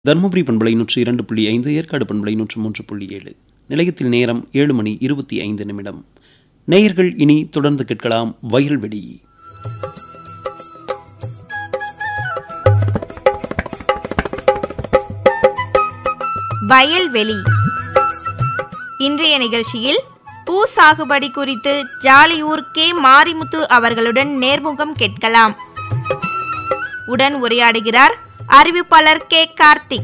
தருமபுரி பண்பலை நூற்றி இரண்டு புள்ளி ஐந்து ஏற்காடு பண்பலை நூற்று மூன்று புள்ளி ஏழு நிலையத்தில் நேரம் ஏழு மணி இருபத்தி ஐந்து நிமிடம் நேயர்கள் இனி தொடர்ந்து கேட்கலாம் வயல்வெளி வயல்வெளி இன்றைய நிகழ்ச்சியில் பூ சாகுபடி குறித்து ஜாலியூர் கே மாரிமுத்து அவர்களுடன் நேர்முகம் கேட்கலாம் உடன் உரையாடுகிறார் அறிவிப்பாளர் கே கார்த்திக்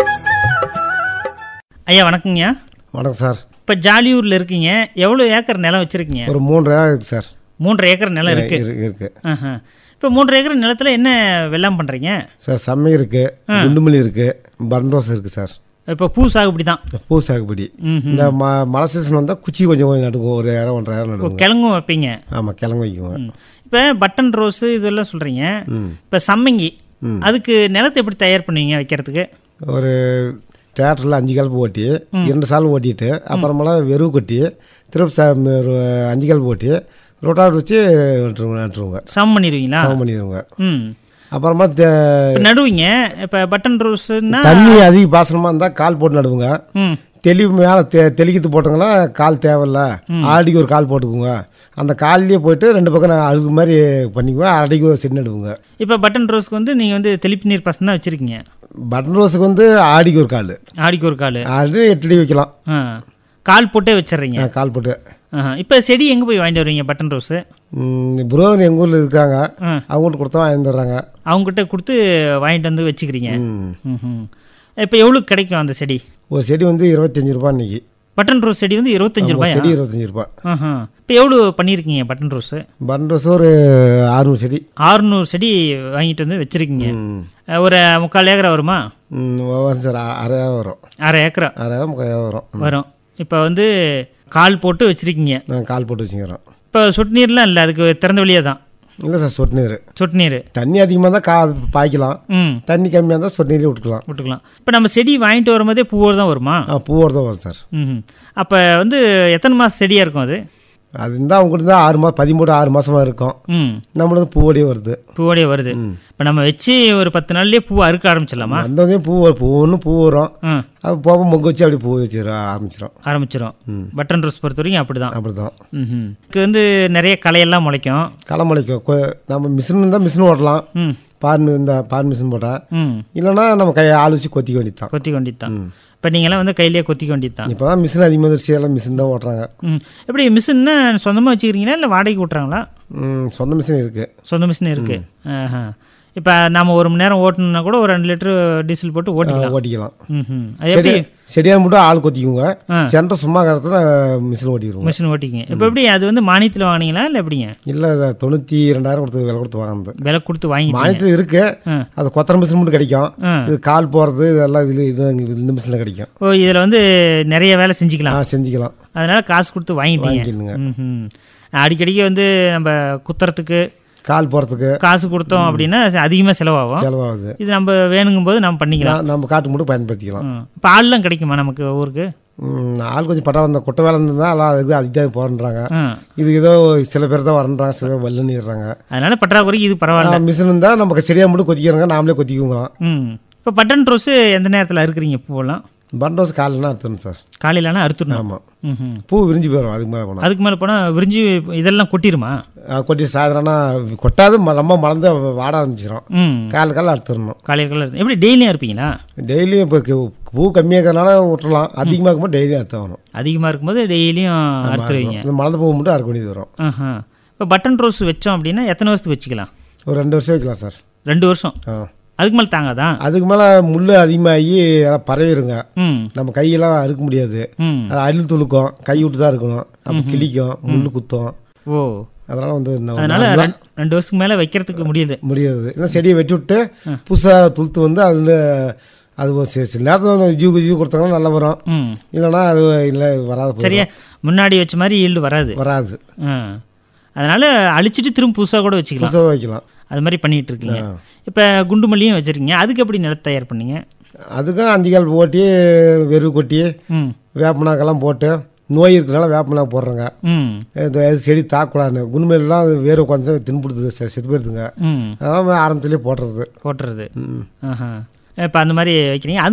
ஐயா வணக்கங்கய்யா வணக்கம் சார் இப்போ ஜாலியூரில் இருக்கீங்க எவ்வளோ ஏக்கர் நிலம் வச்சுருக்கீங்க ஒரு மூன்று ஏக்கர் இருக்கு சார் மூன்றரை ஏக்கர் நிலம் இருக்கு இருக்கு இருக்கு ஆஹா. இப்போ மூன்றரை ஏக்கர் நிலத்தில் என்ன வெள்ளாம் பண்ணுறீங்க சார் சம்மை இருக்கு குண்டுமல்லி இருக்கு பரந்தோசை இருக்கு சார் இப்போ பூ சாகுபடி தான் பூ சாகுபடி ம்ஹும். இந்த ம மழை சீசன் வந்தால் குச்சி கொஞ்சம் கொஞ்சம் நடுவோம் ஒரு ஏரம் ஒன்றரை ஏரம் இப்போ நடுவோம் கிழங்கும் வைப்பீங்க ஆமாம் கிழங்கு வைக்குவோம் இப்போ பட்டன் ரோஸு இதெல்லாம் சொல்கிறீங்க ம் இப்போ சம்மங்கி அதுக்கு நிலத்தை எப்படி தயார் பண்ணுவீங்க வைக்கிறதுக்கு ஒரு டிராக்டரில் அஞ்சு கலப்பு ஓட்டி இரண்டு சால் ஓட்டிட்டு அப்புறமெல்லாம் வெறுவு கொட்டி திருப்பி சா ஒரு அஞ்சு கலப்பு ஓட்டி ரொட்டாட் வச்சு நட்டுருவோங்க நட்டுருவோங்க சம் பண்ணிடுவீங்களா சமம் பண்ணிடுவோங்க ம் அப்புறமா தே- இப்போ நடுவீங்க இப்போ பட்டன் ரோஸுன்னா தண்ணி அதிக பாசனமாக இருந்தால் கால் போட்டு நடுவுங்க ம் தெளிவு மேலே தெ தெளிக்கித்து போட்டோங்கன்னா கால் தேவையில்ல ஆடிக்கு ஒரு கால் போட்டுக்குங்க அந்த கால்லேயே போயிட்டு ரெண்டு பக்கம் நான் அழுகு மாதிரி பண்ணிக்குவேன் அடிக்கு ஒரு செடி நடுவுங்க இப்போ பட்டன் ரோஸ்க்கு வந்து நீங்கள் வந்து தெளிப்பு நீர் பசங்க தான் வச்சுருக்கீங்க பட்டன் ரோஸுக்கு வந்து ஆடிக்கு ஒரு கால் ஆடிக்கு ஒரு கால் ஆடி எட்டு அடி வைக்கலாம் ஆ கால் போட்டே வச்சிடுறீங்க ஆ, கால் போட்டு இப்போ செடி எங்கே போய் வாங்கிட்டு வருவீங்க பட்டன் ரோஸு புரோகர் எங்கள் ஊரில் இருக்காங்க ஆ. அவங்கள்ட்ட கொடுத்தா வாங்கி தர்றாங்க அவங்ககிட்ட கொடுத்து வாங்கிட்டு வந்து வச்சுக்கிறீங்க ம். ம் இப்போ எவ்வளோ கிடைக்கும் அந்த செடி ஒரு செடி வந்து இருபத்தஞ்சி ரூபா இன்னைக்கு பட்டன் ரோஸ் செடி வந்து இருபத்தஞ்சு ஒரு ரூபாயா செடி இருபத்தஞ்சி ரூபா இப்போ எவ்வளோ பண்ணியிருக்கீங்க பட்டன் ரோஸு பட்டன் ரோஸ் ஒரு அறுநூறு செடி ஆறுநூறு செடி வாங்கிட்டு வந்து வச்சுருக்கீங்க ம். ஒரு முக்கால் ஏக்கரா வருமா ம், வரும் சார் அ- அரையா வரும் அரை ஏக்கரா அரையா முக்கால் வரும் ம். வரும் இப்போ வந்து கால் போட்டு வச்சுருக்கீங்க நான் கால் போட்டு வச்சுக்கிறோம் இப்போ சொட்டு நீர்லாம் இல்லை அதுக்கு திறந்த வழியாக தான் இல்லை சார் சொட்டு நீர் சொட்டு நீர் தண்ணி அதிகமாக இருந்தால் கா பாய்க்கலாம் ம் தண்ணி கம்மியாக இருந்தால் சொட்டு நீரே விட்டுக்கலாம் விட்டுக்கலாம் இப்போ நம்ம செடி வாங்கிட்டு வரும்போதே பூவோடு தான் வருமா ஆ பூவோடு தான் வரும் சார் ம் அப்போ வந்து எத்தனை மாதம் செடியாக இருக்கும் அது அது இருந்தால் அவங்ககிட்ட இருந்தால் ஆறு மாதம் பதிமூணு ஆறு மாதமாக இருக்கும் ம் நம்மளது பூவோடயே வருது பூவோடய வருது இப்போ நம்ம வச்சு ஒரு பத்து நாள்லயே பூ அறுக்க ஆரம்பிச்சிடலாமா வந்ததே பூ வரும் பூ ஒன்று பூ வரும் ஆ அது போக மொங்க வச்சு அப்படி பூ வச்சிட ஆரம்பிச்சிடும் ஆரம்பிச்சிடும் பட்டன் ரோஸ் பொறுத்த வரைக்கும் அப்படி தான் அப்படி தான் ம் இதுக்கு வந்து நிறைய களையெல்லாம் முளைக்கும் களை முளைக்கும் கொ- நம்ம மிஷின் இருந்தால் மிஷின் ஓட்டலாம் ம் பார் மி- இந்த பார் மிஷின் போட்டால் ம் இல்லைன்னா நம்ம கை ஆள் வச்சு கொத்திக்க வேண்டியது தான் கொத்தி கொண்டிட்டு தான் இப்போ நீங்களாம் வந்து கையிலேயே கொத்திக்க வேண்டியது தான் இப்போ தான் மிஷின் அதிகமாக வந்துருச்சு எல்லாம் மிஷின் தான் ஓட்டுறாங்க ம் எப்படி மிஷின்னா சொந்தமாக வச்சுக்கிறீங்களா இல்லை வாடகைக்கு விட்றாங்களா ம், சொந்த மிஷின் இருக்குது சொந்த மிஷின் இருக்குது ஆஹா இப்போ நம்ம ஒரு மணி நேரம் ஓட்டணும்னா கூட ஒரு ரெண்டு லிட்டரு டீசல் போட்டு ஓட்டிக்கலாம் ஓட்டிக்கலாம் ம் அது எப்படி செடி செடியாக மட்டும் ஆள் கொத்திக்குங்க ஆ. சென்டர் சும்மா கிடத்துல மிஷின் ஓட்டிடுவோங்க மிஷின் ஓட்டிக்கிங்க இப்போ எப்படி அது வந்து மானியத்தில் வாங்கினீங்களா இல்லை எப்படிங்க இல்லை தொண்ணூற்றி ரெண்டாயிரம் கொடுத்து விலை கொடுத்து வாங்கினது விலை கொடுத்து வாங்கி மானியத்தில் இருக்கு ஆ. அது கொத்தர மிஷின் மட்டும் கிடைக்கும் ஆ. இது கால் போகிறது இதெல்லாம் இதில் இது இங்க இந்த மிஷினில் கிடைக்கும் ஓ இதில் வந்து நிறைய வேலை செஞ்சுக்கலாம் ஆ செஞ்சுக்கலாம் அதனால காசு கொடுத்து வாங்கிட்டீங்க வாங்கிக்கணுங்க ம் அடிக்கடிக்கு வந்து நம்ம குத்துறதுக்கு கால் போகிறதுக்கு காசு கொடுத்தோம் அப்படின்னா அதிகமாக செலவாகும் செலவாகுது இது நம்ம வேணுங்கும் போது நம்ம பண்ணிக்கலாம் நான் நம்ம காட்டு மட்டும் பயன்படுத்திக்கலாம் இப்போ ஆள்லாம் கிடைக்குமா நமக்கு ஊருக்கு ம், ஆள் கொஞ்சம் பட்டா வந்த குட்டை வேலை இருந்தால் எல்லாம் இது அதுக்கு போகிறன்றாங்க ஆ இது ஏதோ சில பேர் தான் வரன்றாங்க சில பேர் வெள்ளனிடுறாங்க அதனால பற்றாக்குறைக்கு இது பரவாயில்ல மிஷின் இருந்தால் நமக்கு சரியாக மட்டும் கொத்திக்கிறோங்க நாமளே கொத்திக்குவோங்க ம் இப்போ பட்டன் ரோஸு எந்த நேரத்தில் அறுக்குறீங்க பூவெல்லாம் பண்டோஸ் காலைலாம் எடுத்துணும் சார் காலையிலானா அறுத்துடணும் ஆமாம் ம் பூ விரிஞ்சு போயிடும் அதுக்கு மேலே போனால் அதுக்கு மேலே போனால் விரிஞ்சு இதெல்லாம் கொட்டிருமா கொட்டி சாயந்தரம்னா கொட்டாது ம- ரொம்ப மலர்ந்து வாட ஆரம்பிச்சிடும் ம் கால் கால் எடுத்துடணும் காலையில் காலையில் எப்படி டெய்லியும் இருப்பீங்களா டெய்லியும் இப்போ கு- பூ கம்மியாக இருக்கிறதுனால விட்டுறலாம் அதிகமாக இருக்கும்போது டெய்லியும் அறுத்தாகணும் அதிகமாக இருக்கும்போது டெய்லியும் அறுத்துருவீங்க இந்த மலர்ந்த பூ மட்டும் அறுக்க வேண்டியது வரும் ஆஹா இப்போ பட்டன் ரோஸ் வச்சோம் அப்படின்னா எத்தனை வருஷத்துக்கு வச்சுக்கலாம் ஒரு ரெண்டு வருஷம் வைக்கலாம் சார் ரெண்டு வருஷம் ஆ அதுக்கு மேலே தாங்காதா அதுக்கு மேலே முள் அதிகமாகி எல்லாம் பரவிடுங்க ம் நம்ம கையெல்லாம் அறுக்க முடியாது ம் அது அழில் துளுக்கும் கை விட்டு தான் இருக்கணும் அப்போ கிளிக்கும் முள் குத்தும் ஓ அதனால் வந்து இந்த அதனால ரெ- ரெண்டு வருஷத்துக்கு மேலே வைக்கிறதுக்கு முடியுது முடியாது இல்லை செடியை வெட்டி விட்டு புதுசாக துளுத்து வந்து அது வந்து அது ஒரு சி- சில நேரத்தில் ஜூ ஜூ கொடுத்தாங்கன்னா நல்லா வரும் ம் இல்லைன்னா அது இல்லை வராது போயிடும். சரியா முன்னாடி வச்ச மாதிரி ஈல்டு வராது வராது ஆ அதனால் அழிச்சிட்டு திரும்ப புதுசாக கூட வச்சுக்கலாம் புதுசாக வைக்கலாம் அது மாதிரி பண்ணிகிட்டு இருக்கீங்க ஆ. இப்போ குண்டு மல்லியும் வச்சுருக்கீங்க அதுக்கு எப்படி நிலத்தை தயார் பண்ணீங்க அதுக்கும் அஞ்சு கால் ஓட்டி வெறு கொட்டி ம் வேப்பனாக்கெல்லாம் போட்டு நோய் இருக்கிறனால வேப்பனா போடுறேங்க ம் இந்த செடி தாக்கூடாது குண்டுமையெல்லாம் அது வேறு உட்காந்து தின்புடுது செத்து போயிடுதுங்க ம் அதெல்லாம் ஆரம்பத்துலேயே போடுறது போட்டுறது ம். ஆஹா இப்போ அந்த மாதிரி வைக்கிறீங்க அது